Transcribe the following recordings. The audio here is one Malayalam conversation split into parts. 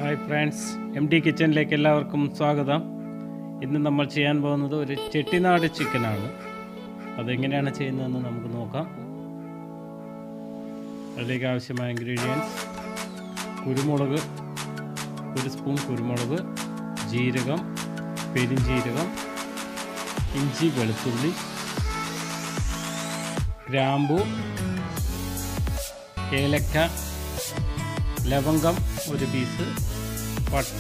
ഹായ് ഫ്രണ്ട്സ് എം ഡി കിച്ചണിലേക്ക് എല്ലാവർക്കും സ്വാഗതം ഇന്ന് നമ്മൾ ചെയ്യാൻ പോകുന്നത് ഒരു ചെട്ടിനാട് ചിക്കനാണ് അതെങ്ങനെയാണ് ചെയ്യുന്നതെന്ന് നമുക്ക് നോക്കാം അതിലേക്ക് ആവശ്യമായ ഇൻഗ്രീഡിയൻസ് കുരുമുളക് ഒരു സ്പൂൺ കുരുമുളക് ജീരകം പെരിഞ്ജീരകം ഇഞ്ചി വെളുത്തുള്ളി ഗ്രാമ്പു ഏലക്ക ലവംഗം ഒരു പീസ് പട്ട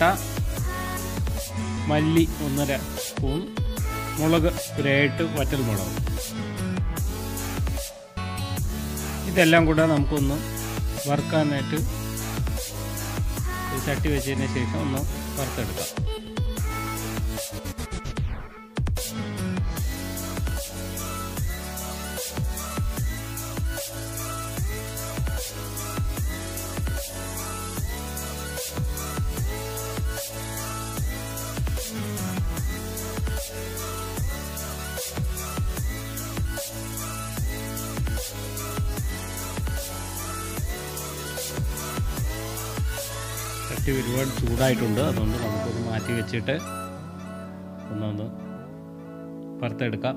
മല്ലി ഒന്നര സ്പൂൺ മുളക് ഒരു എട്ട് വറ്റൽ മുളക് ഇതെല്ലാം കൂടെ നമുക്കൊന്ന് വറുക്കാനായിട്ട് ഒരു ചട്ടി വെച്ചതിന് ശേഷം ഒന്ന് വറുത്തെടുക്കാം ചട്ടി ഒരുപാട് ചൂടായിട്ടുണ്ട് അതുകൊണ്ട് നമുക്കൊന്ന് മാറ്റി വെച്ചിട്ട് ഒന്നൊന്ന് വറുത്തെടുക്കാം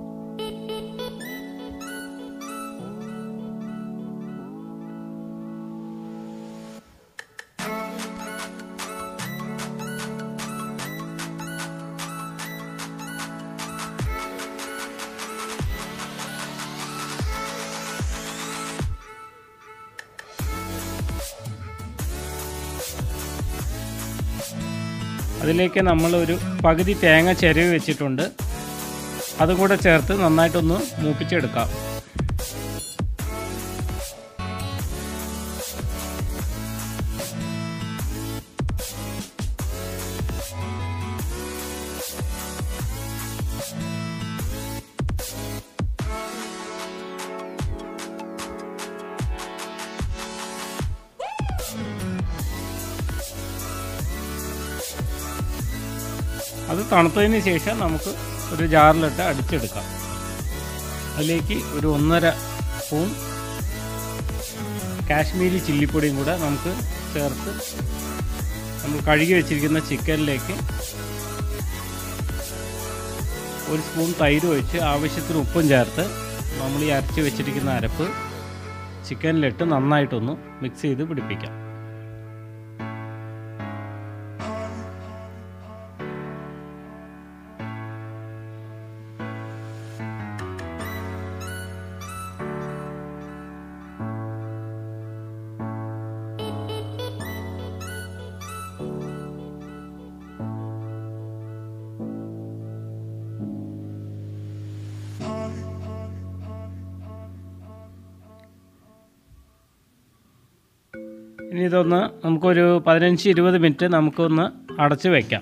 അതിലേക്ക് നമ്മൾ ഒരു പകുതി തേങ്ങ ചിരവി വെച്ചിട്ടുണ്ട് അതും കൂടെ ചേർത്ത് നന്നായിട്ടൊന്ന് മൂപ്പിച്ചെടുക്കാം അത് തണുത്തതിന് ശേഷം നമുക്ക് ഒരു ജാറിലിട്ട് അടിച്ചെടുക്കാം അതിലേക്ക് ഒരു ഒന്നര സ്പൂൺ കാശ്മീരി ചില്ലിപ്പൊടിയും കൂടെ നമുക്ക് ചേർത്ത് നമ്മൾ കഴുകി വെച്ചിരിക്കുന്ന ചിക്കനിലേക്ക് ഒരു സ്പൂൺ തൈര് ഒഴിച്ച് ആവശ്യത്തിന് ഉപ്പും ചേർത്ത് നമ്മൾ ഈ അരച്ച് വെച്ചിരിക്കുന്ന അരപ്പ് ചിക്കനിലിട്ട് നന്നായിട്ടൊന്ന് മിക്സ് ചെയ്ത് പിടിപ്പിക്കാം ഇനി ഇതൊന്ന് നമുക്കൊരു പതിനഞ്ച് ഇരുപത് മിനിറ്റ് നമുക്കൊന്ന് അടച്ച് വയ്ക്കാം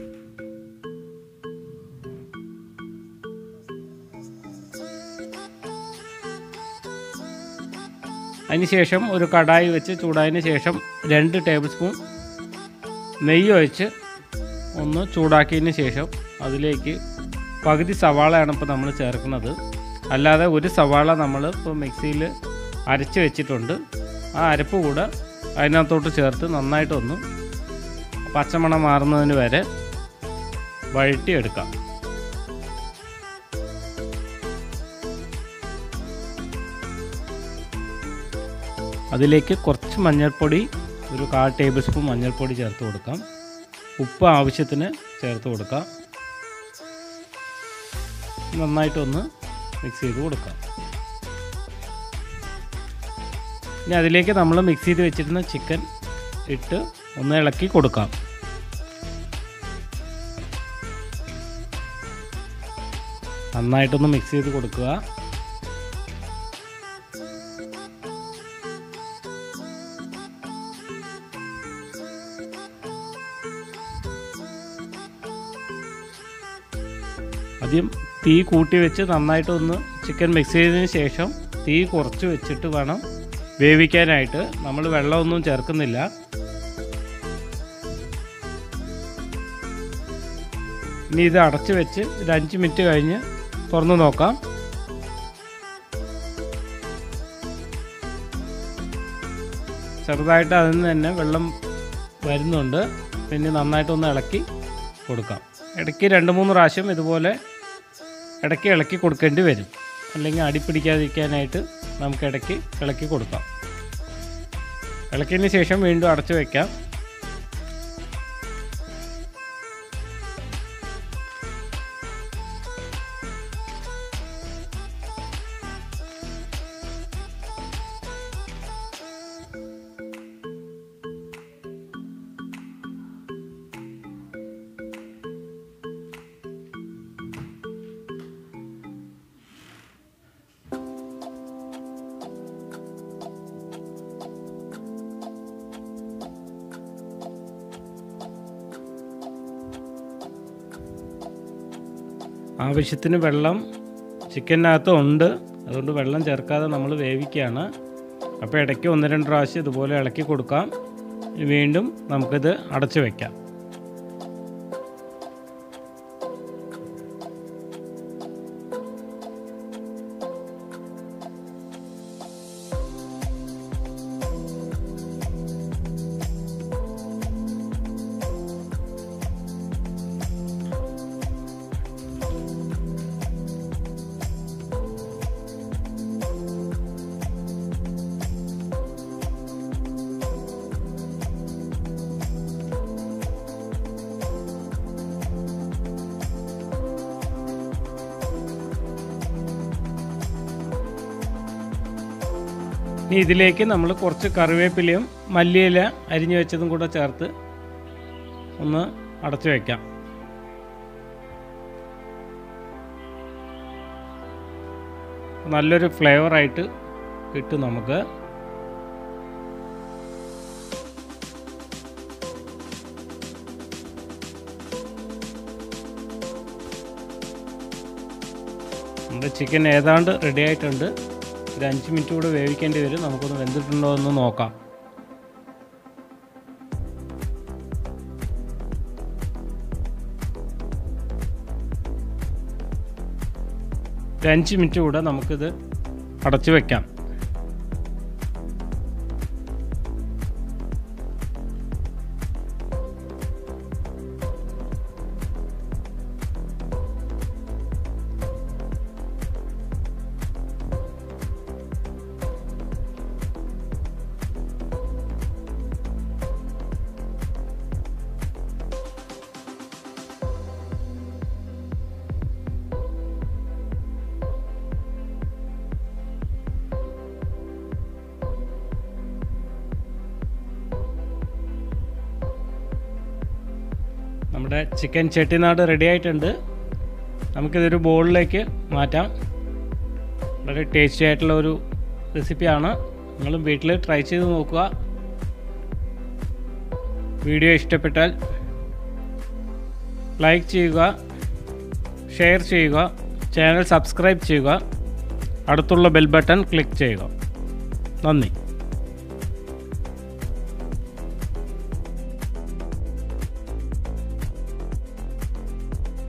അതിനുശേഷം ഒരു കടായി വെച്ച് ചൂടായതിന് ശേഷം രണ്ട് ടേബിൾ സ്പൂൺ നെയ്യ് ഒഴിച്ച് ഒന്ന് ചൂടാക്കിയതിന് ശേഷം അതിലേക്ക് പകുതി സവാളയാണ് ഇപ്പോൾ നമ്മൾ ചേർക്കുന്നത് അല്ലാതെ ഒരു സവാള നമ്മൾ ഇപ്പോൾ മിക്സിയിൽ അരച്ച് വെച്ചിട്ടുണ്ട് ആ അരപ്പ് കൂടെ അതിനകത്തോട്ട് ചേർത്ത് നന്നായിട്ടൊന്ന് പച്ചമണം മാറുന്നതിന് വരെ വഴറ്റിയെടുക്കാം അതിലേക്ക് കുറച്ച് മഞ്ഞൾപ്പൊടി ഒരു കാൽ ടേബിൾ സ്പൂൺ മഞ്ഞൾപ്പൊടി ചേർത്ത് കൊടുക്കാം ഉപ്പ് ആവശ്യത്തിന് ചേർത്ത് കൊടുക്കാം നന്നായിട്ടൊന്ന് മിക്സ് ചെയ്ത് കൊടുക്കാം ഇനി അതിലേക്ക് നമ്മൾ മിക്സ് ചെയ്ത് വെച്ചിരുന്ന ചിക്കൻ ഇട്ട് ഒന്ന് ഇളക്കി കൊടുക്കാം നന്നായിട്ടൊന്ന് മിക്സ് ചെയ്ത് കൊടുക്കുക ആദ്യം തീ കൂട്ടി വെച്ച് നന്നായിട്ടൊന്ന് ചിക്കൻ മിക്സ് ചെയ്തതിന് ശേഷം തീ കുറച്ച് വെച്ചിട്ട് വേണം വേവിക്കാനായിട്ട് നമ്മൾ വെള്ളമൊന്നും ചേർക്കുന്നില്ല ഇനി ഇത് അടച്ച് വെച്ച് ഒരു അഞ്ച് മിനിറ്റ് കഴിഞ്ഞ് തുറന്ന് നോക്കാം ചെറുതായിട്ട് അതിൽ നിന്ന് തന്നെ വെള്ളം വരുന്നുണ്ട് പിന്നെ നന്നായിട്ടൊന്ന് ഇളക്കി കൊടുക്കാം ഇടയ്ക്ക് രണ്ട് മൂന്ന് പ്രാവശ്യം ഇതുപോലെ ഇടയ്ക്ക് ഇളക്കി കൊടുക്കേണ്ടി വരും അല്ലെങ്കിൽ അടി പിടിക്കാതിരിക്കാനായിട്ട് നമുക്ക് ഇടയ്ക്ക് ഇളക്കി കൊടുക്കാം ഇളക്കിയതിന് ശേഷം വീണ്ടും അടച്ചു വയ്ക്കാം ആവശ്യത്തിന് വെള്ളം ചിക്കനകത്ത് ഉണ്ട് അതുകൊണ്ട് വെള്ളം ചേർക്കാതെ നമ്മൾ വേവിക്കുകയാണ് അപ്പോൾ ഇടയ്ക്ക് ഒന്ന് രണ്ട് പ്രാവശ്യം ഇതുപോലെ ഇളക്കി കൊടുക്കാം വീണ്ടും നമുക്കിത് അടച്ചു വയ്ക്കാം ഇനി ഇതിലേക്ക് നമ്മൾ കുറച്ച് കറിവേപ്പിലയും മല്ലിയില അരിഞ്ഞു വെച്ചതും കൂടെ ചേർത്ത് ഒന്ന് അടച്ചു വയ്ക്കാം നല്ലൊരു ഫ്ലേവറായിട്ട് കിട്ടും നമുക്ക് നമ്മുടെ ചിക്കൻ ഏതാണ്ട് റെഡി ആയിട്ടുണ്ട് ഒരു അഞ്ച് മിനിറ്റ് കൂടെ വേവിക്കേണ്ടി വരും നമുക്കൊന്ന് വെന്തിട്ടുണ്ടോ എന്ന് നോക്കാം ഒരു അഞ്ച് മിനിറ്റ് കൂടെ നമുക്കിത് അടച്ചു വെക്കാം നമ്മുടെ ചിക്കൻ ചെട്ടിനാട് റെഡി ആയിട്ടുണ്ട് നമുക്കിതൊരു ബോളിലേക്ക് മാറ്റാം വളരെ ടേസ്റ്റി ആയിട്ടുള്ള ഒരു റെസിപ്പിയാണ് നിങ്ങളും വീട്ടിൽ ട്രൈ ചെയ്ത് നോക്കുക വീഡിയോ ഇഷ്ടപ്പെട്ടാൽ ലൈക്ക് ചെയ്യുക ഷെയർ ചെയ്യുക ചാനൽ സബ്സ്ക്രൈബ് ചെയ്യുക അടുത്തുള്ള ബെൽ ബട്ടൺ ക്ലിക്ക് ചെയ്യുക നന്ദി